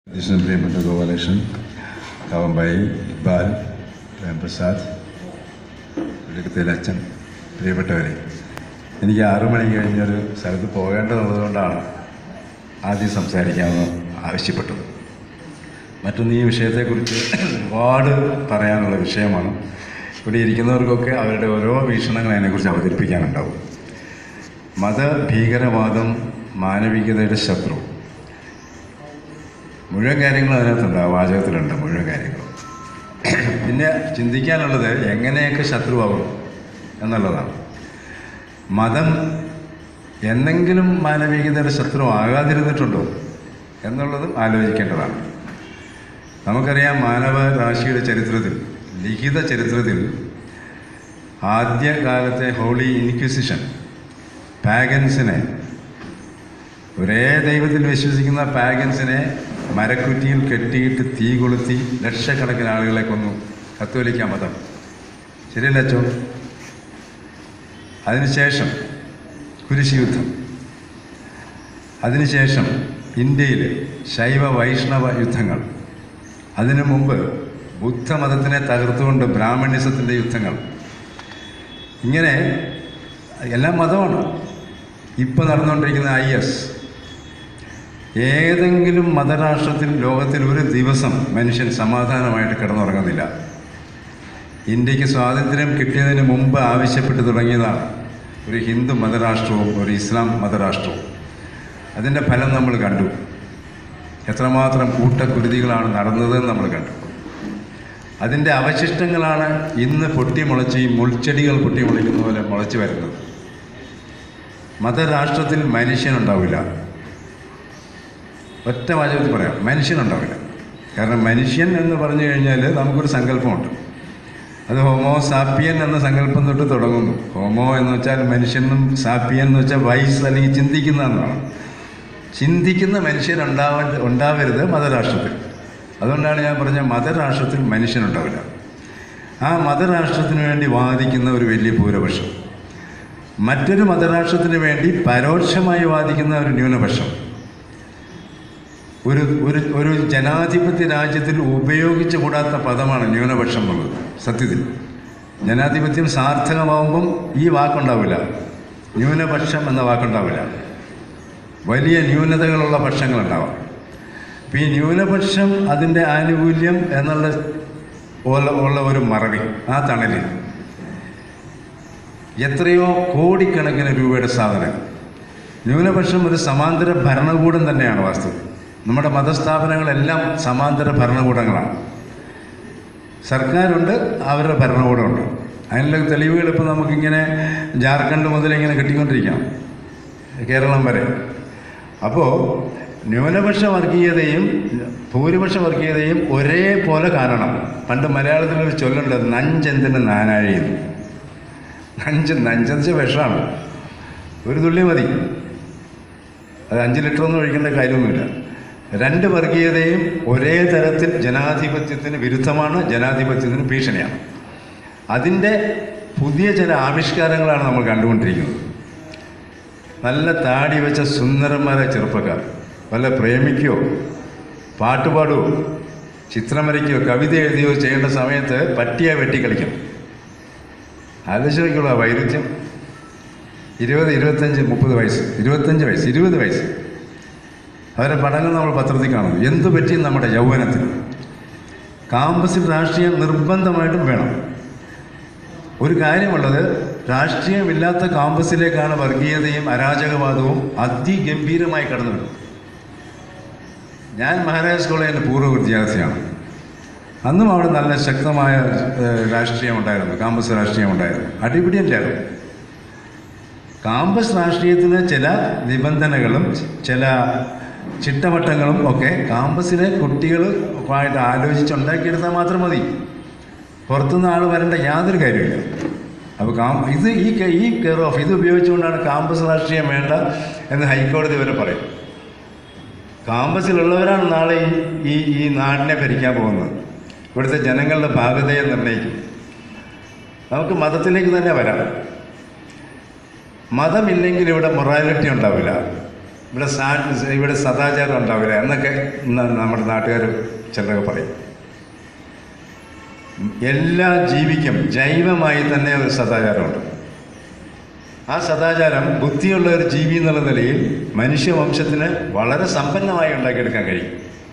അധ്യക്ഷൻ പ്രിയപ്പെട്ട ഗോപാലകൃഷ്ണൻ കാവമ്പായി ഇക്ബാൽ പ്രേംപ്രസാദ് ഒഴുക്കത്തിലെ അച്ഛൻ പ്രിയപ്പെട്ടവരെ എനിക്ക് ആറു മണി കഴിഞ്ഞൊരു സ്ഥലത്ത് പോകേണ്ടതുള്ളതുകൊണ്ടാണ് ആദ്യം സംസാരിക്കാമെന്ന് ആവശ്യപ്പെട്ടത് മറ്റൊന്ന് ഈ വിഷയത്തെക്കുറിച്ച് ഒരുപാട് പറയാനുള്ള വിഷയമാണ് ഇവിടെ ഇരിക്കുന്നവർക്കൊക്കെ അവരുടെ ഓരോ വീക്ഷണങ്ങൾ അതിനെക്കുറിച്ച് അവതരിപ്പിക്കാനുണ്ടാവും മതഭീകരവാദം മാനവികതയുടെ ശത്രു മുഴുവൻ കാര്യങ്ങളും അതിനകത്തുണ്ട് ആ വാചകത്തിലുണ്ട് മുഴുവൻ കാര്യങ്ങളും പിന്നെ ചിന്തിക്കാനുള്ളത് എങ്ങനെയൊക്കെ ശത്രുവാകും എന്നുള്ളതാണ് മതം എന്നെങ്കിലും മാനവികതയുടെ ശത്രു ആകാതിരുന്നിട്ടുണ്ടോ എന്നുള്ളതും ആലോചിക്കേണ്ടതാണ് നമുക്കറിയാം മാനവരാശിയുടെ ചരിത്രത്തിൽ ലിഖിത ചരിത്രത്തിൽ ആദ്യകാലത്തെ ഹോളി ഇൻക്വിസിഷൻ പാഗൻസിനെ ഒരേ ദൈവത്തിൽ വിശ്വസിക്കുന്ന പാഗൻസിനെ മരക്കുറ്റിയിൽ കെട്ടിയിട്ട് തീ കൊളുത്തി ലക്ഷക്കണക്കിന് ആളുകളെ കൊന്നു കത്തോലിക്ക മതം ശരിയല്ല അച്ചോ അതിനുശേഷം കുരിശി യുദ്ധം അതിനുശേഷം ഇന്ത്യയിൽ ശൈവ വൈഷ്ണവ യുദ്ധങ്ങൾ അതിനു മുമ്പ് ബുദ്ധമതത്തിനെ തകർത്തുകൊണ്ട് ബ്രാഹ്മണ്യസത്തിൻ്റെ യുദ്ധങ്ങൾ ഇങ്ങനെ എല്ലാം മതമാണ് ഇപ്പോൾ നടന്നുകൊണ്ടിരിക്കുന്ന ഐ എസ് ഏതെങ്കിലും മതരാഷ്ട്രത്തിൽ ലോകത്തിൽ ഒരു ദിവസം മനുഷ്യൻ സമാധാനമായിട്ട് കിടന്നുറങ്ങുന്നില്ല ഇന്ത്യക്ക് സ്വാതന്ത്ര്യം കിട്ടിയതിന് മുമ്പ് ആവശ്യപ്പെട്ട് തുടങ്ങിയതാണ് ഒരു ഹിന്ദു മതരാഷ്ട്രവും ഒരു ഇസ്ലാം മതരാഷ്ട്രവും അതിൻ്റെ ഫലം നമ്മൾ കണ്ടു എത്രമാത്രം കൂട്ടക്കുരുതികളാണ് നടന്നതെന്ന് നമ്മൾ കണ്ടു അതിൻ്റെ അവശിഷ്ടങ്ങളാണ് ഇന്ന് പൊട്ടിമുളച്ച് ഈ മുൾച്ചെടികൾ പൊട്ടിമുളയ്ക്കുന്ന പോലെ മുളച്ച് വരുന്നത് മതരാഷ്ട്രത്തിൽ മനുഷ്യനുണ്ടാവില്ല ഒറ്റ വാചകത്തിൽ പറയാം മനുഷ്യനുണ്ടാവില്ല കാരണം മനുഷ്യൻ എന്ന് പറഞ്ഞു കഴിഞ്ഞാൽ നമുക്കൊരു സങ്കല്പമുണ്ട് അത് ഹോമോ സാപ്പിയൻ എന്ന സങ്കല്പം തൊട്ട് തുടങ്ങുന്നു ഹോമോ എന്ന് വെച്ചാൽ മനുഷ്യനും സാപ്പിയൻ എന്ന് വെച്ചാൽ വൈസ് അല്ലെങ്കിൽ ചിന്തിക്കുന്ന എന്നാണ് ചിന്തിക്കുന്ന മനുഷ്യരുണ്ടാവ ഉണ്ടാവരുത് മതരാഷ്ട്രത്തിൽ അതുകൊണ്ടാണ് ഞാൻ പറഞ്ഞ മതരാഷ്ട്രത്തിൽ മനുഷ്യനുണ്ടാവില്ല ആ മതരാഷ്ട്രത്തിന് വേണ്ടി വാദിക്കുന്ന ഒരു വലിയ ഭൂരിപക്ഷം മറ്റൊരു മതരാഷ്ട്രത്തിന് വേണ്ടി പരോക്ഷമായി വാദിക്കുന്ന ഒരു ന്യൂനപക്ഷം ഒരു ഒരു ഒരു ജനാധിപത്യ രാജ്യത്തിൽ ഉപയോഗിച്ചു കൂടാത്ത പദമാണ് ന്യൂനപക്ഷം എന്നുള്ളത് സത്യത്തിൽ ജനാധിപത്യം സാർത്ഥകമാകുമ്പം ഈ വാക്കുണ്ടാവില്ല ന്യൂനപക്ഷം എന്ന വാക്കുണ്ടാവില്ല വലിയ ന്യൂനതകളുള്ള പക്ഷങ്ങളുണ്ടാവാം അപ്പം ഈ ന്യൂനപക്ഷം അതിൻ്റെ ആനുകൂല്യം എന്നുള്ള ഉള്ള ഉള്ള ഒരു മറവി ആ തണലിൽ എത്രയോ കോടിക്കണക്കിന് രൂപയുടെ സാധനം ന്യൂനപക്ഷം ഒരു സമാന്തര ഭരണകൂടം തന്നെയാണ് വാസ്തവം നമ്മുടെ മതസ്ഥാപനങ്ങളെല്ലാം സമാന്തര ഭരണകൂടങ്ങളാണ് സർക്കാരുണ്ട് അവരുടെ ഭരണകൂടമുണ്ട് അതിനുള്ള തെളിവുകൾ ഇപ്പോൾ നമുക്കിങ്ങനെ ജാർഖണ്ഡ് മുതൽ ഇങ്ങനെ കിട്ടിക്കൊണ്ടിരിക്കാം കേരളം വരെ അപ്പോൾ ന്യൂനപക്ഷ വർഗീയതയും ഭൂരിപക്ഷ വർഗീയതയും ഒരേപോലെ കാണണം പണ്ട് മലയാളത്തിലൊരു ചൊല്ലുണ്ട് നഞ്ചെന്തിന് നാനാഴിയെന്ന് നഞ്ച് നഞ്ചെന്ന് വിഷമാണ് ഒരു തുള്ളി മതി അത് അഞ്ച് ലിറ്ററൊന്നും ഒഴിക്കേണ്ട കാര്യമൊന്നുമില്ല രണ്ട് വർഗീയതയും ഒരേ തരത്തിൽ ജനാധിപത്യത്തിന് വിരുദ്ധമാണ് ജനാധിപത്യത്തിന് ഭീഷണിയാണ് അതിൻ്റെ പുതിയ ചില ആവിഷ്കാരങ്ങളാണ് നമ്മൾ കണ്ടുകൊണ്ടിരിക്കുന്നത് നല്ല താടി വെച്ച സുന്ദരന്മാരെ ചെറുപ്പക്കാർ വല്ല പ്രേമിക്കുകയോ പാട്ട് പാടുകയോ ചിത്രം വരയ്ക്കുകയോ കവിത എഴുതുകയോ ചെയ്യേണ്ട സമയത്ത് പട്ടിയെ വെട്ടിക്കളിക്കും ആലോചിച്ച് നോക്കിയുള്ളൂ ആ വൈരുദ്ധ്യം ഇരുപത് ഇരുപത്തഞ്ച് മുപ്പത് വയസ്സ് ഇരുപത്തഞ്ച് വയസ്സ് ഇരുപത് വയസ്സ് അവരെ പടങ്ങൾ നമ്മൾ പത്രത്തിൽ കാണുന്നു എന്തു പറ്റി നമ്മുടെ യൗവനത്തിൽ കാമ്പസിൽ രാഷ്ട്രീയം നിർബന്ധമായിട്ടും വേണം ഒരു കാര്യമുള്ളത് രാഷ്ട്രീയമില്ലാത്ത കാമ്പസിലേക്കാണ് വർഗീയതയും അരാജകവാദവും അതിഗംഭീരമായി കടന്നു വരുന്നത് ഞാൻ മഹാരാജാസ് കോളേജിൻ്റെ പൂർവ്വ വിദ്യാർത്ഥിയാണ് അന്നും അവിടെ നല്ല ശക്തമായ ഏഹ്, രാഷ്ട്രീയം ഉണ്ടായിരുന്നു കാമ്പസ് രാഷ്ട്രീയം ഉണ്ടായിരുന്നു അടിപിടിയില്ലായിരുന്നു കാമ്പസ് രാഷ്ട്രീയത്തിന് ചില നിബന്ധനകളും ചില ചിട്ടവട്ടങ്ങളും ഒക്കെ കാമ്പസിലെ കുട്ടികൾ ആയിട്ട് ആലോചിച്ചുണ്ടാക്കിയെടുത്താൽ മാത്രം മതി പുറത്തുനിന്ന് ആൾ വരേണ്ട യാതൊരു കാര്യമില്ല അപ്പോൾ കാം ഇത് ഈ കെ- ഈ കെയർ ഓഫ് ഇത് ഉപയോഗിച്ചുകൊണ്ടാണ് കാമ്പസ് രാഷ്ട്രീയം വേണ്ട എന്ന് ഹൈക്കോടതി വരെ പറയും കാമ്പസിലുള്ളവരാണ് നാളെ ഈ ഈ ഈ നാടിനെ ഭരിക്കാൻ പോകുന്നത് ഇവിടുത്തെ ജനങ്ങളുടെ ഭാഗതയെ നിർണ്ണയിക്കും നമുക്ക് മതത്തിലേക്ക് തന്നെ വരാം മതമില്ലെങ്കിൽ ഇവിടെ മൊറാലിറ്റി ഉണ്ടാവില്ല ഇവിടെ സാ ഇവിടെ സദാചാരം ഉണ്ടാവില്ല എന്നൊക്കെ ന- നമ്മുടെ നാട്ടുകാർ ചിലരൊക്കെ പറയും എല്ലാ ജീവിക്കും ജൈവമായി തന്നെ ഒരു സദാചാരമുണ്ട് ആ സദാചാരം ബുദ്ധിയുള്ള ഒരു ജീവി എന്നുള്ള നിലയിൽ മനുഷ്യവംശത്തിന് വളരെ സമ്പന്നമായി ഉണ്ടാക്കിയെടുക്കാൻ കഴിയും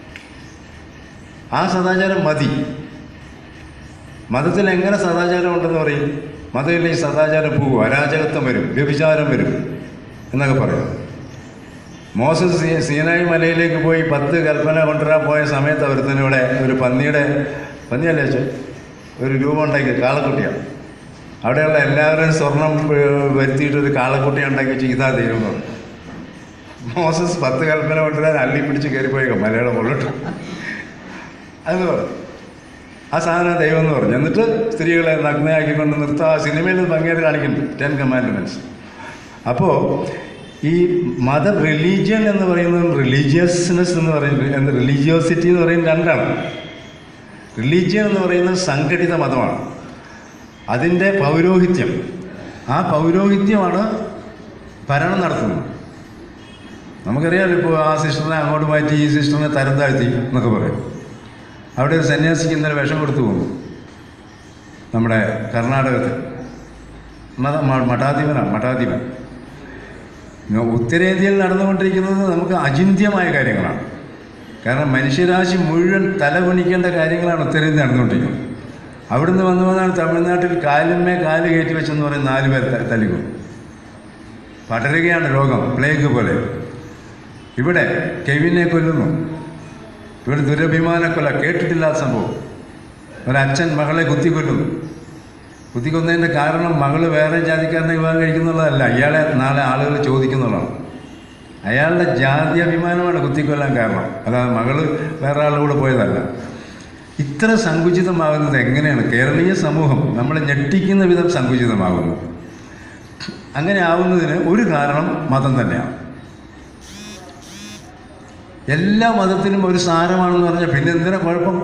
ആ സദാചാരം മതി മതത്തിൽ എങ്ങനെ സദാചാരം ഉണ്ടെന്ന് പറയും മതമില്ലെങ്കിൽ സദാചാരം പോകും അരാജകത്വം വരും വ്യഭിചാരം വരും എന്നൊക്കെ പറയും മോസസ് സീ- സീനായി മലയിലേക്ക് പോയി പത്ത് കൽപ്പന കൊണ്ടുവരാൻ പോയ സമയത്ത് അവരുത്തിന് ഇവിടെ ഒരു പന്നിയുടെ പന്നിയല്ലേ അച്ഛൻ ഒരു രൂപം ഉണ്ടാക്കി കാളക്കുട്ടിയാണ് അവിടെയുള്ള എല്ലാവരും സ്വർണം ഏഹ്, വരുത്തിയിട്ട് ഒരു കാളക്കുട്ടി ഉണ്ടാക്കി വെച്ച് ഇതാ ദൈവം എന്ന് പറഞ്ഞു. മോസസ് പത്ത് കൽപ്പന കൊണ്ടുവരാൻ അള്ളി പിടിച്ച് കയറിപ്പോയേക്കാം മലയുടെ മുകളിട്ട് അതെന്ന് പറഞ്ഞു ആ സാധനം ദൈവം എന്ന് പറഞ്ഞു എന്നിട്ട് സ്ത്രീകളെ നഗ്നയാക്കിക്കൊണ്ട് നിർത്തുക ആ സിനിമയിൽ ഭംഗിയായിട്ട് കാണിക്കുന്നുണ്ട് ടെൻ കമാൻഡ്മെൻറ്റ്സ് അപ്പോൾ ഈ മത റിലീജിയൻ എന്ന് പറയുന്നതും റിലീജിയസ്നെസ് എന്ന് പറയുന്നത് റിലീജിയോസിറ്റി എന്ന് പറയുന്നത് രണ്ടാണ് റിലീജിയൻ എന്ന് പറയുന്നത് സംഘടിത മതമാണ് അതിൻ്റെ പൗരോഹിത്യം ആ പൗരോഹിത്യമാണ് ഭരണം നടത്തുന്നത് നമുക്കറിയാമല്ലോ ഇപ്പോൾ ആ സിസ്റ്ററിനെ അങ്ങോട്ട് മാറ്റി ഈ സിസ്റ്ററിനെ തരം താഴ്ത്തി എന്നൊക്കെ പറയും അവിടെ ഒരു സന്യാസിക്ക് ഇന്നലെ വിഷം കൊടുത്തു പോകുന്നു നമ്മുടെ കർണാടകത്തിൽ മത മ- മഠാധിപനാണ് മഠാധിപൻ ഇന്ന് ഉത്തരേന്ത്യയിൽ നടന്നുകൊണ്ടിരിക്കുന്നത് നമുക്ക് അചിന്ത്യമായ കാര്യങ്ങളാണ് കാരണം മനുഷ്യരാശി മുഴുവൻ തലകുനിക്കേണ്ട കാര്യങ്ങളാണ് ഉത്തരേന്ത്യ നടന്നുകൊണ്ടിരിക്കുന്നത് അവിടുന്ന് വന്നു വന്നാണ് തമിഴ്നാട്ടിൽ കാലുമേ കാല് കയറ്റി വെച്ചെന്ന് പറയും നാല് പേർ ത- തല്ലിക്കൊന്നു പടരുകയാണ് രോഗം പ്ലേഗ് പോലെ ഇവിടെ കെവിനെ കൊല്ലുന്നു ഇവിടെ ദുരഭിമാനക്കൊല കേട്ടിട്ടില്ലാത്ത സംഭവം ഒരച്ഛൻ മകളെ കുത്തിക്കൊല്ലുന്നു കുത്തിക്കൊന്നതിൻ്റെ കാരണം മകള് വേറെ ജാതിക്കാരനെ വിവാഹം കഴിക്കുന്നുള്ളതല്ല ഇയാളെ നാളെ ആളുകൾ ചോദിക്കുന്നുള്ളതാണ് അയാളുടെ ജാതി അഭിമാനമാണ് കുത്തിക്കൊല്ലാൻ കാരണം അല്ലാതെ മകള് വേറെ ആളുടെ കൂടെ പോയതല്ല ഇത്ര സങ്കുചിതമാകുന്നത് എങ്ങനെയാണ് കേരളീയ സമൂഹം നമ്മളെ ഞെട്ടിക്കുന്ന വിധം സങ്കുചിതമാകുന്നു അങ്ങനെ ആവുന്നതിന് ഒരു കാരണം മതം തന്നെയാണ് എല്ലാ മതത്തിനും ഒരു സാരമാണെന്ന് പറഞ്ഞാൽ പിന്നെ എന്തിനാ കുഴപ്പം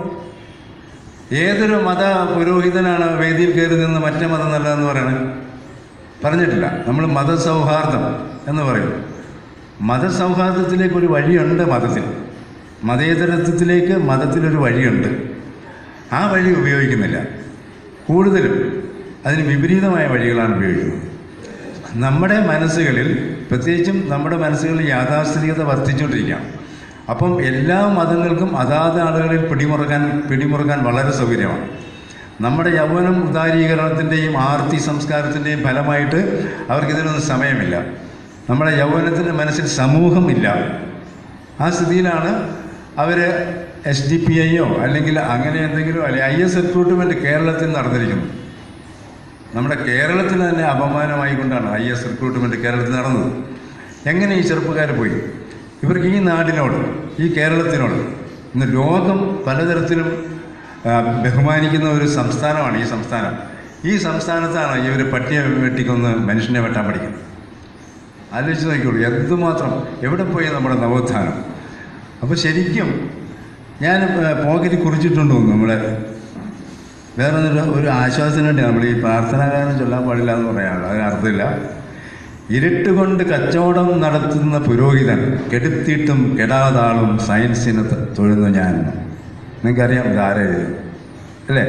ഏതൊരു മത പുരോഹിതനാണ് വേദിയിൽ കയറി നിന്ന് മറ്റേ മതം നല്ലതെന്ന് പറയണത് പറഞ്ഞിട്ടില്ല നമ്മൾ മതസൗഹാർദ്ദം എന്ന് പറയും മതസൗഹാർദ്ദത്തിലേക്ക് ഒരു വഴിയുണ്ട് മതത്തിൽ മതേതരത്വത്തിലേക്ക് മതത്തിലൊരു വഴിയുണ്ട് ആ വഴി ഉപയോഗിക്കുന്നില്ല കൂടുതലും അതിന് വിപരീതമായ വഴികളാണ് ഉപയോഗിക്കുന്നത് നമ്മുടെ മനസ്സുകളിൽ പ്രത്യേകിച്ചും നമ്മുടെ മനസ്സുകളിൽ യാഥാസ്ഥിതികത വർദ്ധിച്ചുകൊണ്ടിരിക്കുകയാണ് അപ്പം എല്ലാ മതങ്ങൾക്കും അതാത് ആളുകളിൽ പിടിമുറുക്കാൻ പിടിമുറുക്കാൻ വളരെ സൗകര്യമാണ് നമ്മുടെ യൗവനം ഉദാരീകരണത്തിൻ്റെയും ആർത്തി സംസ്കാരത്തിൻ്റെയും ഫലമായിട്ട് അവർക്കിതിനൊന്നും സമയമില്ല നമ്മുടെ യൗവനത്തിൻ്റെ മനസ്സിൽ സമൂഹമില്ല ആ സ്ഥിതിയിലാണ് അവർ എസ് ഡി പി ഐയോ അല്ലെങ്കിൽ അങ്ങനെ എന്തെങ്കിലും അല്ലെങ്കിൽ ഐ എസ് റിക്രൂട്ട്മെൻറ്റ് കേരളത്തിൽ നടന്നിരിക്കുന്നു നമ്മുടെ കേരളത്തിൽ തന്നെ അപമാനമായിക്കൊണ്ടാണ് ഐ എസ് റിക്രൂട്ട്മെൻറ്റ് കേരളത്തിൽ നടന്നത് എങ്ങനെ ഈ ചെറുപ്പക്കാർ പോയി ഇവർക്ക് ഈ നാടിനോട് ഈ കേരളത്തിനോട് ഇന്ന് ലോകം പലതരത്തിലും ആ, ബഹുമാനിക്കുന്ന ഒരു സംസ്ഥാനമാണ് ഈ സംസ്ഥാനം ഈ സംസ്ഥാനത്താണ് ഇവർ പട്ടിയെ വെട്ടിക്കൊന്ന് മനുഷ്യനെ വെട്ടാൻ പഠിക്കുന്നത് ആലോചിച്ച് നോക്കിയുള്ളൂ എന്തുമാത്രം എവിടെ പോയി നമ്മുടെ നവോത്ഥാനം അപ്പോൾ ശരിക്കും ഞാൻ പോക്കറ്റിൽ കുറിച്ചിട്ടുണ്ടോ നമ്മുടെ വേറെ ഒരു ഒരു ആശ്വാസത്തിന് വേണ്ടി നമ്മൾ ഈ പ്രാർത്ഥനാകാരം ചൊല്ലാൻ പാടില്ല എന്ന് പറയാനുള്ളത് അതിന് അർത്ഥമില്ല ഇരുട്ട് കൊണ്ട് കച്ചവടം നടത്തുന്ന പുരോഹിതൻ കെടുത്തിയിട്ടും കെടാതാളും സയൻസിന് ത- തൊഴുന്നു ഞാൻ നിങ്ങൾക്കറിയാം ധാര അല്ലേ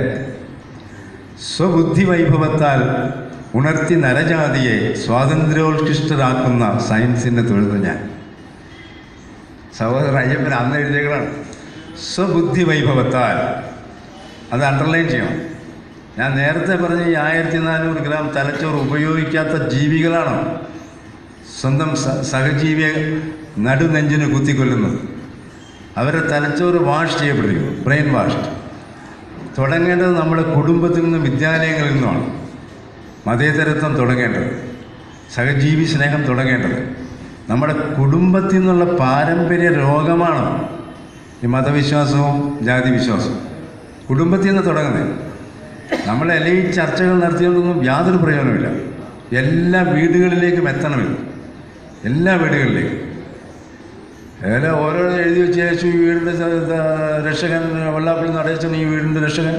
സ്വബുദ്ധി വൈഭവത്താൽ ഉണർത്തി നരജാതിയെ സ്വാതന്ത്ര്യോത്കൃഷ്ടരാക്കുന്ന സയൻസിനെ തൊഴുന്നു ഞാൻ സഹോദരൻ അയ്യപ്പൻ അന്ന് എഴുതിയകളാണ് സ്വബുദ്ധി വൈഭവത്താൽ അത് അണ്ടർലൈൻ ചെയ്യണം ഞാൻ നേരത്തെ പറഞ്ഞ ഈ ആയിരത്തി നാനൂറ് ഗ്രാം തലച്ചോറ് ഉപയോഗിക്കാത്ത ജീവികളാണ് സ്വന്തം സ- സഹജീവിയെ നടുനെഞ്ചിന് കുത്തിക്കൊല്ലുന്നത് അവരുടെ തലച്ചോറ് വാഷ് ചെയ്യപ്പെട്ടിരിക്കുന്നു ബ്രെയിൻ വാഷ് തുടങ്ങേണ്ടത് നമ്മുടെ കുടുംബത്തിൽ നിന്നും വിദ്യാലയങ്ങളിൽ നിന്നുമാണ് മതേതരത്വം തുടങ്ങേണ്ടത് സഹജീവി സ്നേഹം തുടങ്ങേണ്ടത് നമ്മുടെ കുടുംബത്തിൽ നിന്നുള്ള പാരമ്പര്യ രോഗമാണ് ഈ മതവിശ്വാസവും ജാതി വിശ്വാസവും കുടുംബത്തിൽ നിന്ന് തുടങ്ങുന്നത് നമ്മളെല്ലാം ഈ ചർച്ചകൾ നടത്തിയതൊന്നും യാതൊരു പ്രയോജനമില്ല എല്ലാ വീടുകളിലേക്കും എത്തണമില്ല എല്ലാ വീടുകളിലേക്കും അതുപോലെ ഓരോ എഴുതി വെച്ച് യേശു ഈ വീടിൻ്റെ സ- സ- രക്ഷകൻ വെള്ളാപ്പള്ളി നടയച്ചൻ ഈ വീടിൻ്റെ രക്ഷകൻ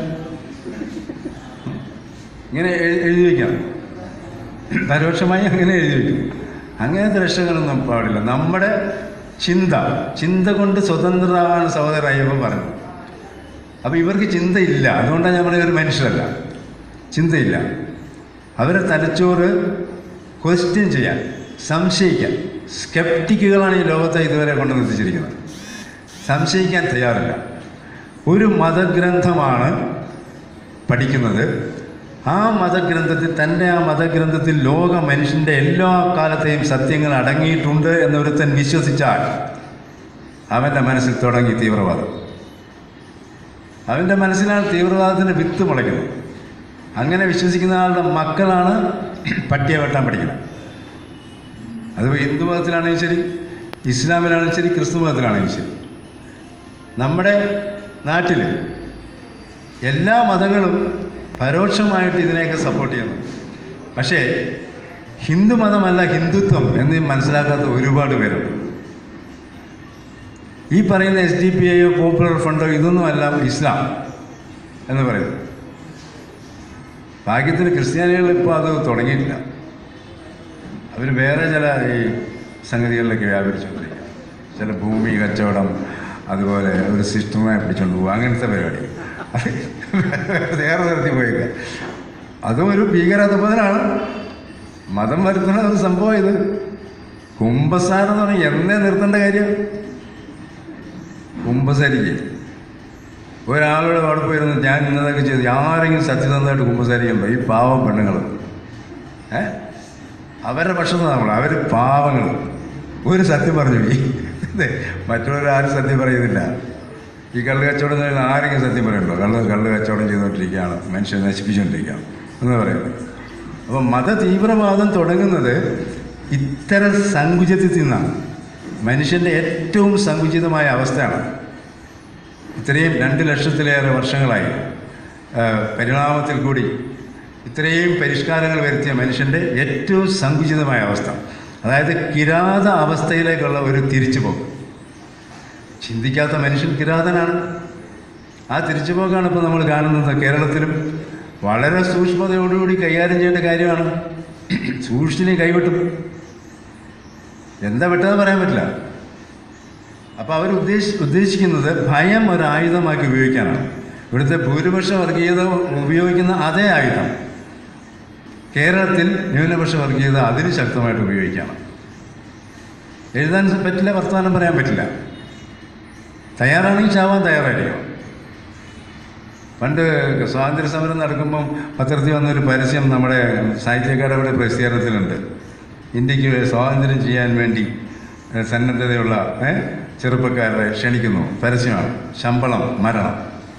ഇങ്ങനെ എഴു- എഴുതി വയ്ക്കാം പരോക്ഷമായി അങ്ങനെ എഴുതി വയ്ക്കും അങ്ങനത്തെ രക്ഷകളൊന്നും പാടില്ല നമ്മുടെ ചിന്ത ചിന്ത കൊണ്ട് സ്വതന്ത്രരാകാൻ സഹോദര അയ്യപ്പൻ പറഞ്ഞു അപ്പോൾ ഇവർക്ക് ചിന്തയില്ല അതുകൊണ്ടാണ് ഞാൻ പറയുന്നത് ഒരു മനുഷ്യരല്ല ചിന്തയില്ല അവരെ തലച്ചോറ് ക്വസ്റ്റ്യൻ ചെയ്യാൻ സംശയിക്കാൻ സ്കെപ്റ്റിക്കുകളാണ് ഈ ലോകത്തെ ഇതുവരെ കൊണ്ടു നിർത്തിച്ചിരിക്കുന്നത് സംശയിക്കാൻ തയ്യാറില്ല ഒരു മതഗ്രന്ഥമാണ് പഠിക്കുന്നത് ആ മതഗ്രന്ഥത്തിൽ തൻ്റെ ആ മതഗ്രന്ഥത്തിൽ ലോക മനുഷ്യൻ്റെ എല്ലാ കാലത്തെയും സത്യങ്ങൾ അടങ്ങിയിട്ടുണ്ട് എന്നൊരുത്തൻ വിശ്വസിച്ചാൽ അവൻ്റെ മനസ്സിൽ തുടങ്ങി തീവ്രവാദം അവൻ്റെ മനസ്സിലാണ് തീവ്രവാദത്തിൻ്റെ വിത്ത് മുളയ്ക്കുന്നത് അങ്ങനെ വിശ്വസിക്കുന്ന ആളുടെ മക്കളാണ് പട്ടിയെ വെട്ടാൻ പഠിക്കുന്നത് അതിപ്പോൾ ഹിന്ദു മതത്തിലാണെങ്കിലും ശരി ഇസ്ലാമിലാണെങ്കിലും ശരി ക്രിസ്തു മതത്തിലാണെങ്കിലും ശരി നമ്മുടെ നാട്ടിൽ എല്ലാ മതങ്ങളും പരോക്ഷമായിട്ട് ഇതിനെയൊക്കെ സപ്പോർട്ട് ചെയ്യുന്നു പക്ഷേ ഹിന്ദു മതമല്ല ഹിന്ദുത്വം എന്ന് മനസ്സിലാക്കാത്ത ഒരുപാട് പേരുണ്ട് ഈ പറയുന്ന എസ് ഡി പി ഐയോ പോപ്പുലർ ഫണ്ടോ ഇതൊന്നുമല്ല ഇസ്ലാം എന്ന് പറയുന്നത് ഭാഗ്യത്തിന് ക്രിസ്ത്യാനികൾ ഇപ്പോൾ അത് തുടങ്ങിയിട്ടില്ല അവർ വേറെ ചില ഈ സംഗതികളിലൊക്കെ വ്യാപരിച്ചുകൊണ്ടിരിക്കുക ചില ഭൂമി കച്ചവടം അതുപോലെ ഒരു സിസ്റ്റമായി പിടിച്ചുകൊണ്ട് പോകുക അങ്ങനത്തെ പരിപാടി അത് വേറെ തരത്തിൽ പോയില്ല അതും ഒരു ഭീകരാധപതനാണ് മതം വരുത്തുന്ന ഒരു സംഭവം ഇത് കുംഭസാരം എന്ന് പറഞ്ഞാൽ എന്നേ നിർത്തേണ്ട കാര്യം കുംഭസരിക്ക് ഒരാളുടെ അവിടെ പോയിരുന്നു ഞാൻ ഇന്നതൊക്കെ ചെയ്തു ആരെങ്കിലും സത്യസന്ധമായിട്ട് കുംഭസാരിക്കുമ്പോൾ ഈ പാവം പെണ്ണുങ്ങൾ ഏ അവരുടെ പക്ഷത്ത് നമ്മൾ അവർ പാവങ്ങൾ ഒരു സത്യം പറഞ്ഞു ഈ അതെ മറ്റുള്ളവർ ആരും സത്യം പറയുന്നില്ല ഈ കള്ള് കച്ചവടം ചെയ്യുന്ന ആരെങ്കിലും സത്യം പറയുന്നുണ്ടോ കള്ള് കള്ള് കച്ചവടം ചെയ്തുകൊണ്ടിരിക്കുകയാണ് മനുഷ്യനെ നശിപ്പിച്ചുകൊണ്ടിരിക്കുകയാണ് എന്ന് പറയുന്നത് അപ്പം മത തീവ്രവാദം തുടങ്ങുന്നത് ഇത്തരം സങ്കുചിതത്തിൽ നിന്നാണ് മനുഷ്യൻ്റെ ഏറ്റവും സങ്കുചിതമായ അവസ്ഥയാണ് ഇത്രയും രണ്ട് ലക്ഷത്തിലേറെ വർഷങ്ങളായി ആ, പരിണാമത്തിൽ കൂടി ഇത്രയും പരിഷ്കാരങ്ങൾ വരുത്തിയ മനുഷ്യൻ്റെ ഏറ്റവും സങ്കുചിതമായ അവസ്ഥ അതായത് കിരാത അവസ്ഥയിലേക്കുള്ള ഒരു തിരിച്ചുപോക്ക് ചിന്തിക്കാത്ത മനുഷ്യൻ കിരാതനാണ് ആ തിരിച്ചുപോക്കാണ് ഇപ്പോൾ നമ്മൾ കാണുന്നത് കേരളത്തിലും വളരെ സൂക്ഷ്മതയോടുകൂടി കൈകാര്യം ചെയ്യേണ്ട കാര്യമാണ് സൂക്ഷിച്ചിനെ കൈവിട്ടും എന്താ വിട്ടതെന്ന് പറയാൻ പറ്റില്ല അപ്പോൾ അവർ ഉദ്ദേശി ഉദ്ദേശിക്കുന്നത് ഭയം ഒരു ആയുധമാക്കി ഉപയോഗിക്കാനാണ് ഇവിടുത്തെ ഭൂരിപക്ഷ വർഗീയത ഉപയോഗിക്കുന്ന അതേ ആയുധം കേരളത്തിൽ ന്യൂനപക്ഷ വർഗീയത അതിന് ശക്തമായിട്ട് ഉപയോഗിക്കണം എഴുതാൻ പറ്റില്ല വർത്തമാനം പറയാൻ പറ്റില്ല തയ്യാറാണെങ്കിൽ ചാവാൻ തയ്യാറായിരിക്കും പണ്ട് സ്വാതന്ത്ര്യ സമരം നടക്കുമ്പം പത്രത്തിൽ വന്നൊരു പരസ്യം നമ്മുടെ സാഹിത്യ അക്കാദമിയുടെ പ്രസിദ്ധീകരണത്തിലുണ്ട് ഇന്ത്യക്ക് സ്വാതന്ത്ര്യം ചെയ്യാൻ വേണ്ടി ഏഹ്, സന്നദ്ധതയുള്ള ഏഹ്, ചെറുപ്പക്കാരെ ക്ഷണിക്കുന്നു പരസ്യമാണ് ശമ്പളം മരണം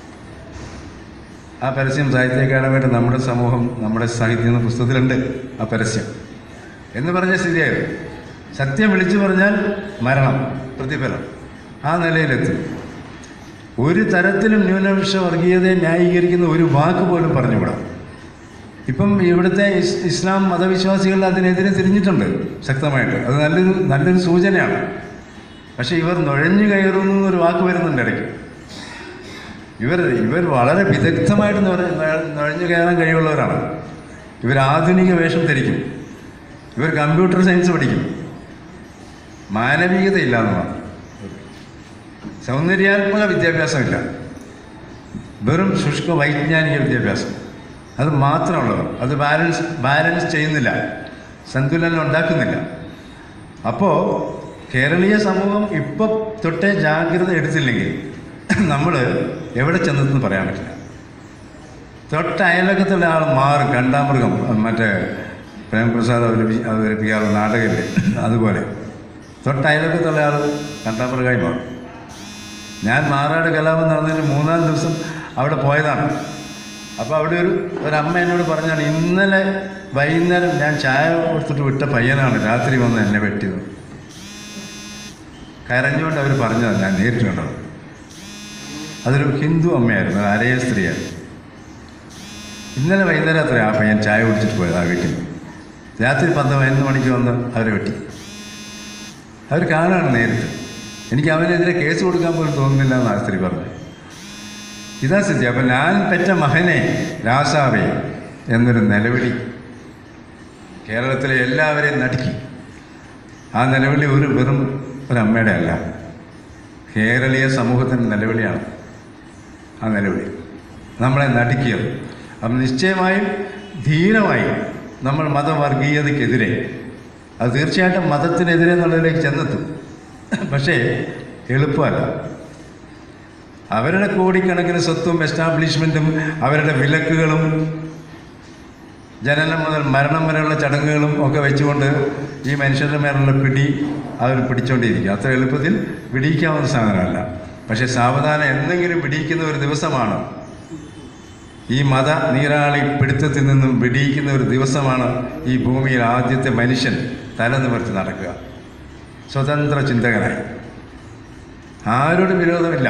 ആ പരസ്യം സാഹിത്യ അക്കാദമിയുടെ നമ്മുടെ സമൂഹം നമ്മുടെ സാഹിത്യം എന്ന പുസ്തകത്തിലുണ്ട് ആ പരസ്യം എന്ന് പറഞ്ഞ സ്ഥിതിയായത് സത്യം വിളിച്ചു പറഞ്ഞാൽ മരണം പ്രതിഫലം ആ നിലയിലെത്തും ഒരു തരത്തിലും ന്യൂനപക്ഷ വർഗീയതയെ ന്യായീകരിക്കുന്ന ഒരു വാക്ക് പോലും പറഞ്ഞുകൂടാ ഇപ്പം ഇവിടുത്തെ ഇസ് ഇസ്ലാം മതവിശ്വാസികൾ അതിനെതിരെ തിരിഞ്ഞിട്ടുണ്ട് ശക്തമായിട്ട് അത് നല്ലൊരു നല്ലൊരു സൂചനയാണ് പക്ഷേ ഇവർ നുഴഞ്ഞു കയറുന്നു എന്നൊരു വാക്ക് വരുന്നുണ്ട് ഇടയ്ക്ക് ഇവർ ഇവർ വളരെ വിദഗ്ധമായിട്ട് നുഴ- നുഴ- നുഴഞ്ഞു കയറാൻ കഴിവുള്ളവരാണ് ഇവർ ആധുനിക വേഷം ധരിക്കും ഇവർ കമ്പ്യൂട്ടർ സയൻസ് പഠിക്കും മാനവികതയില്ല എന്ന് മാത്രം സൗന്ദര്യാത്മക വിദ്യാഭ്യാസമില്ല വെറും ശുഷ്ക വൈജ്ഞാനിക വിദ്യാഭ്യാസം അത് മാത്രമുള്ളവർ അത് ബാലൻസ് ബാലൻസ് ചെയ്യുന്നില്ല സന്തുലനം ഉണ്ടാക്കുന്നില്ല അപ്പോൾ കേരളീയ സമൂഹം ഇപ്പം തൊട്ടേ ജാഗ്രത എടുത്തില്ലെങ്കിൽ നമ്മൾ എവിടെ ചെന്നെന്ന് പറയാൻ പറ്റില്ല തൊട്ട അയലക്കത്തുള്ള ആൾ മാറും കണ്ടാമൃഗം മറ്റേ പ്രേംപ്രസാദ് അവതരിപ്പി അവതരിപ്പിക്കാറുള്ള നാടകമില്ലേ അതുപോലെ തൊട്ട അയലക്കത്തുള്ള ആൾ കണ്ടാമൃഗമായി മാറും ഞാൻ മാറാട് കലാപം നടന്നതിന് മൂന്നാം ദിവസം അവിടെ പോയതാണ് അപ്പോൾ അവിടെ ഒരു ഒരമ്മ എന്നോട് പറഞ്ഞാണ് ഇന്നലെ വൈകുന്നേരം ഞാൻ ചായ കൊടുത്തിട്ട് വിട്ട പയ്യനാണ് രാത്രി വന്ന് എന്നെ വെട്ടിയത് കരഞ്ഞുകൊണ്ട് അവർ പറഞ്ഞതാണ് ഞാൻ നേരിട്ട് കണ്ടത് അതൊരു ഹിന്ദു അമ്മയായിരുന്നു ഒരു അരയ സ്ത്രീയായിരുന്നു ഇന്നലെ വൈകുന്നേരം അത്ര ആ പയ്യൻ ചായ കുടിച്ചിട്ട് പോയത് ആ വീട്ടിൽ രാത്രി പത്ത് പതിനൊന്ന് മണിക്ക് വന്ന് അവരെ വെട്ടി അവർ കാണാണ് നേരിട്ട് എനിക്ക് അവനെതിരെ കേസ് കൊടുക്കാൻ പോലും തോന്നുന്നില്ല എന്ന് ആ സ്ത്രീ പറഞ്ഞു ഇതാ സ്ഥിതി അപ്പം ഞാൻ പെറ്റ മകനെ രാസാവേ എന്നൊരു നിലവിളി കേരളത്തിലെ എല്ലാവരെയും നടുക്കി ആ നിലവിളി ഒരു വെറും ഒരു അമ്മയുടെ അല്ല കേരളീയ സമൂഹത്തിൻ്റെ നിലവിളിയാണ് ആ നിലവിളി നമ്മളെ നടുക്കിയത് അപ്പം നിശ്ചയമായും ധീരമായും നമ്മൾ മതവർഗീയതയ്ക്കെതിരെ അത് തീർച്ചയായിട്ടും മതത്തിനെതിരെ എന്നുള്ളതിലേക്ക് ചെന്നെത്തും പക്ഷേ എളുപ്പമല്ല അവരുടെ കോടിക്കണക്കിന് സ്വത്തും എസ്റ്റാബ്ലിഷ്മെൻറ്റും അവരുടെ വിലക്കുകളും ജനനം മുതൽ മരണം വരെയുള്ള ചടങ്ങുകളും ഒക്കെ വെച്ചുകൊണ്ട് ഈ മനുഷ്യരുടെ മേലുള്ള പിടി അവർ പിടിച്ചുകൊണ്ടിരിക്കും അത്ര എളുപ്പത്തിൽ പിടിക്കാവുന്ന സാധനമല്ല പക്ഷേ സാവധാനം എന്തെങ്കിലും പിടിക്കുന്ന ഒരു ദിവസമാണ് ഈ മത നീരാളി പിടുത്തത്തിൽ നിന്നും വെടിയിക്കുന്ന ഒരു ദിവസമാണ് ഈ ഭൂമിയിൽ ആദ്യത്തെ മനുഷ്യൻ തല നിവർത്തി നടക്കുക സ്വതന്ത്ര ചിന്തകനായി ആരോടും വിരോധമില്ല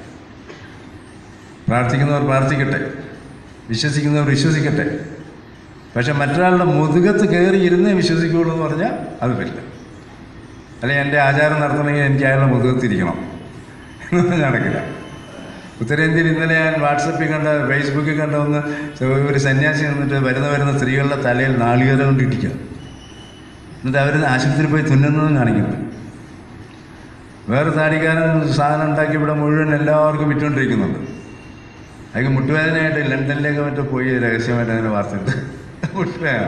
പ്രാർത്ഥിക്കുന്നവർ പ്രാർത്ഥിക്കട്ടെ വിശ്വസിക്കുന്നവർ വിശ്വസിക്കട്ടെ പക്ഷെ മറ്റൊരാളുടെ മുതുകത്ത് കയറി ഇരുന്നേ വിശ്വസിക്കുകയുള്ളൂ എന്ന് പറഞ്ഞാൽ അത് പറ്റില്ല അല്ലെങ്കിൽ എൻ്റെ ആചാരം നടത്തണമെങ്കിൽ എനിക്ക് അയാളുടെ മുതുകത്തിരിക്കണം എന്ന് പറഞ്ഞാൽ നടക്കില്ല ഉത്തരേന്ത്യയിൽ ഇന്നലെ ഞാൻ വാട്സപ്പിൽ കണ്ട ഫേസ്ബുക്കിൽ കണ്ട ഒന്ന് ഒരു സന്യാസി നിന്നിട്ട് വരുന്ന വരുന്ന സ്ത്രീകളുടെ തലയിൽ നാളികേരം കൊണ്ട് ഇടിക്കുക എന്നിട്ട് അവർ ആശുപത്രിയിൽ പോയി തുന്നുന്നതും കാണിക്കുന്നു വേറെ താടിക്കാരൻ സാധനം ഉണ്ടാക്കി ഇവിടെ മുഴുവൻ എല്ലാവർക്കും വിറ്റുകൊണ്ടിരിക്കുന്നുണ്ട് അയാൾക്ക് മുട്ടുവേദനയായിട്ട് ലണ്ടനിലേക്ക് മറ്റോ പോയി രഹസ്യമായിട്ട് അങ്ങനെ വാർത്തയുണ്ട് മുട്ടുവേദന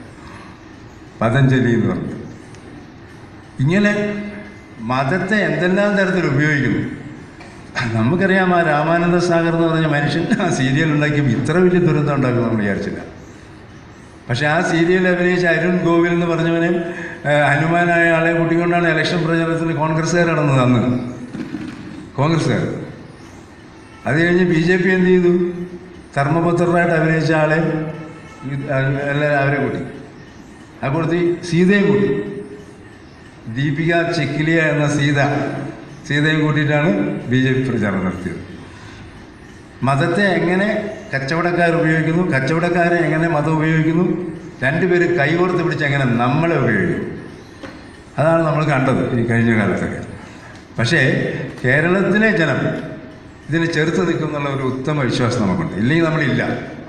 പതഞ്ജലി എന്ന് പറഞ്ഞു ഇങ്ങനെ മതത്തെ എന്തെല്ലാം തരത്തിൽ ഉപയോഗിക്കുന്നു നമുക്കറിയാം ആ രാമാനന്ദ സാഗർ എന്ന് പറഞ്ഞ മനുഷ്യൻ ആ സീരിയൽ ഉണ്ടാക്കിയപ്പോൾ ഇത്ര വലിയ ദുരന്തം ഉണ്ടാക്കും നമ്മൾ വിചാരിച്ചില്ല പക്ഷേ ആ സീരിയൽ അഭിനയിച്ച അരുൺ ഗോവിൽ എന്ന് പറഞ്ഞവനെ ഏഹ്, ഹനുമാനായ ആളെ കൂട്ടിക്കൊണ്ടാണ് ഇലക്ഷൻ പ്രചാരണത്തിന് കോൺഗ്രസ്സുകാർ നടന്നത് അന്ന് കോൺഗ്രസ്സുകാർ അത് കഴിഞ്ഞ് ബി ജെ പി എന്ത് ചെയ്തു ധർമ്മപുത്രനായിട്ട് അഭിനയിച്ച ആളെ ഇത് എല്ലാവരും അവരെ കൂട്ടി ആ കൂട്ടത്തിൽ സീതയെ കൂട്ടി ദീപിക ചെക്കിലിയ എന്ന സീത സീതയും കൂട്ടിയിട്ടാണ് ബി ജെ പി പ്രചാരണം നടത്തിയത് മതത്തെ എങ്ങനെ കച്ചവടക്കാർ ഉപയോഗിക്കുന്നു കച്ചവടക്കാരെ എങ്ങനെ മതം ഉപയോഗിക്കുന്നു രണ്ടുപേരും കൈകോർത്ത് പിടിച്ച് എങ്ങനെ നമ്മളെ ഉപയോഗിക്കും അതാണ് നമ്മൾ കണ്ടത് ഈ കഴിഞ്ഞ കാലത്തൊക്കെ പക്ഷേ കേരളത്തിലെ ജനം ഇതിനെ ചെറുത്ത് നിൽക്കുന്നുള്ള ഒരു ഉത്തമ വിശ്വാസം നമുക്കുണ്ട് ഇല്ലെങ്കിൽ നമ്മളില്ല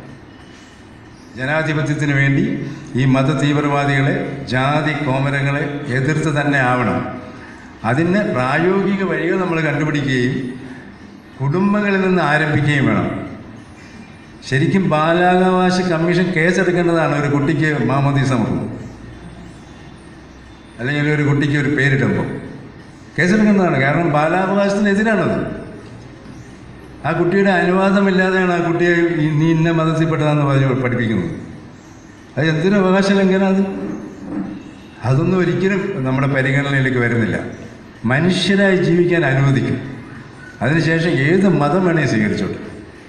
ജനാധിപത്യത്തിന് വേണ്ടി ഈ മത തീവ്രവാദികളെ ജാതി കോമരങ്ങളെ എതിർത്ത് തന്നെ ആവണം അതിന് പ്രായോഗിക വഴികൾ നമ്മൾ കണ്ടുപിടിക്കുകയും കുടുംബങ്ങളിൽ നിന്ന് ആരംഭിക്കുകയും വേണം ശരിക്കും ബാലാവകാശ കമ്മീഷൻ കേസെടുക്കേണ്ടതാണ് ഒരു കുട്ടിക്ക് മാമോദീസ മുഖം അല്ലെങ്കിൽ ഒരു കുട്ടിക്ക് ഒരു പേരിടുമ്പോൾ കേസെടുക്കേണ്ടതാണ് കാരണം ബാലാവകാശത്തിനെതിരാണത് ആ കുട്ടിയുടെ അനുവാദമില്ലാതെയാണ് ആ കുട്ടിയെ ഈ- നീ ഇന്ന മതത്തിൽപ്പെട്ടതാന്ന് പറഞ്ഞ് പഠിപ്പിക്കുന്നത് അത് എന്തിനു അവകാശ ലംഘനം അത് അതൊന്നും ഒരിക്കലും നമ്മുടെ പരിഗണനയിലേക്ക് വരുന്നില്ല മനുഷ്യരായി ജീവിക്കാൻ അനുവദിക്കും അതിനുശേഷം ഏത് മതം വേണേ സ്വീകരിച്ചോട്ടെ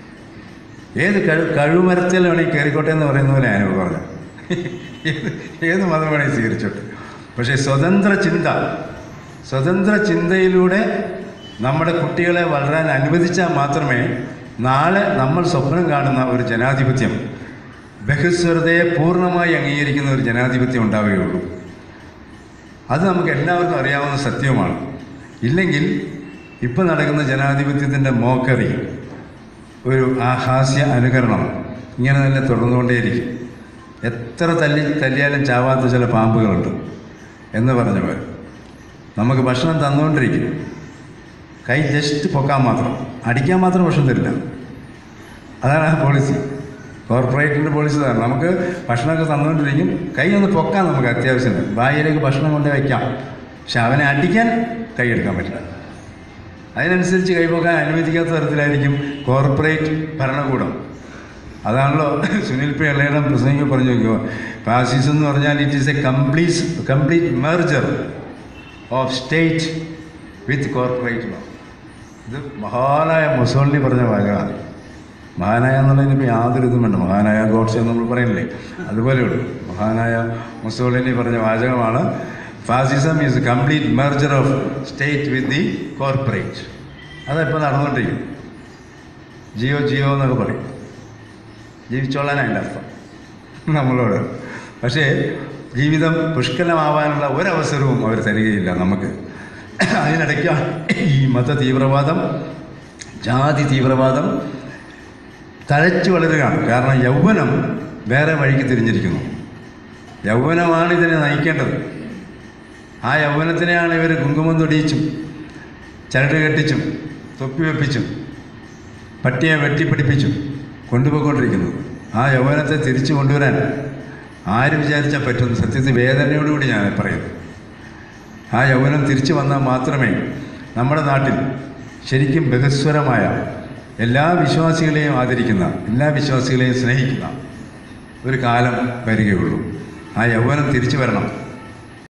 ഏത് കഴി കഴിവുമരത്തിൽ വേണമെങ്കിൽ കയറിക്കോട്ടെ എന്ന് പറയുന്ന പോലെ അനുഭവം പറഞ്ഞു ഏത് ഏത് മതം വേണേൽ സ്വീകരിച്ചോട്ടെ പക്ഷേ സ്വതന്ത്ര ചിന്ത സ്വതന്ത്ര ചിന്തയിലൂടെ നമ്മുടെ കുട്ടികളെ വളരാൻ അനുവദിച്ചാൽ മാത്രമേ നാളെ നമ്മൾ സ്വപ്നം കാണുന്ന ഒരു ജനാധിപത്യം ബഹുസ്വരതയെ പൂർണ്ണമായി അംഗീകരിക്കുന്ന ഒരു ജനാധിപത്യം ഉണ്ടാവുകയുള്ളൂ അത് നമുക്ക് എല്ലാവർക്കും അറിയാവുന്ന സത്യവുമാണ് ഇല്ലെങ്കിൽ ഇപ്പം നടക്കുന്ന ജനാധിപത്യത്തിൻ്റെ മോക്കറി ഒരു ആഹാസ്യ അനുകരണം ഇങ്ങനെ തന്നെ തുടർന്നുകൊണ്ടേയിരിക്കും എത്ര തല്ലി തല്ലിയാലും ചാവാത്ത ചില പാമ്പുകളുണ്ട് എന്ന് പറഞ്ഞ പോലെ നമുക്ക് ഭക്ഷണം തന്നുകൊണ്ടിരിക്കും കൈ ജസ്റ്റ് പൊക്കാൻ മാത്രം അടിക്കാൻ മാത്രം ഭക്ഷണം തരില്ല അതാണ് ആ പോളിസി കോർപ്പറേറ്റിൻ്റെ പോളിസി അതാണ് നമുക്ക് ഭക്ഷണമൊക്കെ തന്നുകൊണ്ടിരിക്കും കൈ ഒന്ന് പൊക്കാൻ നമുക്ക് അത്യാവശ്യത്തിന് വായിലേക്ക് ഭക്ഷണം കൊണ്ടേ വയ്ക്കാം പക്ഷെ അവനെ അടിക്കാൻ കൈ എടുക്കാൻ പറ്റില്ല അതിനനുസരിച്ച് കൈപോക്കാൻ അനുവദിക്കാത്ത തരത്തിലായിരിക്കും കോർപ്പറേറ്റ് ഭരണകൂടം അതാണല്ലോ സുനിൽ പി ഇളയുടെ പ്രസംഗിക്ക് പറഞ്ഞു നോക്കുക ഫാസിസം എന്ന് പറഞ്ഞാൽ it is a complete complete merger of state with corporate ലോ ഇത് മഹാനായ മുസോളിനി പറഞ്ഞ വാചകമാണ് മഹാനായ എന്നുള്ളതിന് ഇപ്പോൾ യാതൊരു ഇതും വേണ്ട മഹാനായ ഗോഡ്സ് എന്ന് നമ്മൾ പറയുന്നില്ലേ അതുപോലെയുള്ളൂ മഹാനായ മുസോളിനി പറഞ്ഞ വാചകമാണ് ഫാസിസം is complete merger of state with the corporate അതിപ്പോൾ നടന്നുകൊണ്ടിരിക്കും ജിയോ ജിയോ എന്നൊക്കെ പറയും ജീവിച്ചോളാൻ അതിൻ്റെ അർത്ഥം നമ്മളോട് പക്ഷേ ജീവിതം പുഷ്കലമാവാനുള്ള ഒരവസരവും അവർ തരികയില്ല നമുക്ക് അതിനിടയ്ക്കാണ് ഈ മത തീവ്രവാദം ജാതി തീവ്രവാദം തഴച്ചു വളരുകയാണ് കാരണം യൗവനം വേറെ വഴിക്ക് തിരിഞ്ഞിരിക്കുന്നു യൗവനമാണ് ഇതിനെ നയിക്കേണ്ടത് ആ യൗവനത്തിനെയാണ് ഇവർ കുങ്കുമം തൊടിയിച്ചും ചരട് കെട്ടിച്ചും തൊപ്പി വെപ്പിച്ചും പട്ടിയെ വെട്ടിപ്പിടിപ്പിച്ചും കൊണ്ടുപോയിക്കൊണ്ടിരിക്കുന്നത് ആ യൗവനത്തെ തിരിച്ചു കൊണ്ടുവരാൻ ആര് വിചാരിച്ചാൽ പറ്റും സത്യത്തിൽ വേദനയോടുകൂടി ഞാൻ പറയുന്നു ആ യൗവനം തിരിച്ചു വന്നാൽ മാത്രമേ നമ്മുടെ നാട്ടിൽ ശരിക്കും ബഹസ്വരമായ എല്ലാ വിശ്വാസികളെയും ആദരിക്കുന്ന എല്ലാ വിശ്വാസികളെയും സ്നേഹിക്കുന്ന ഒരു കാലം വരികയുള്ളൂ ആ യൗവനം തിരിച്ചു വരണം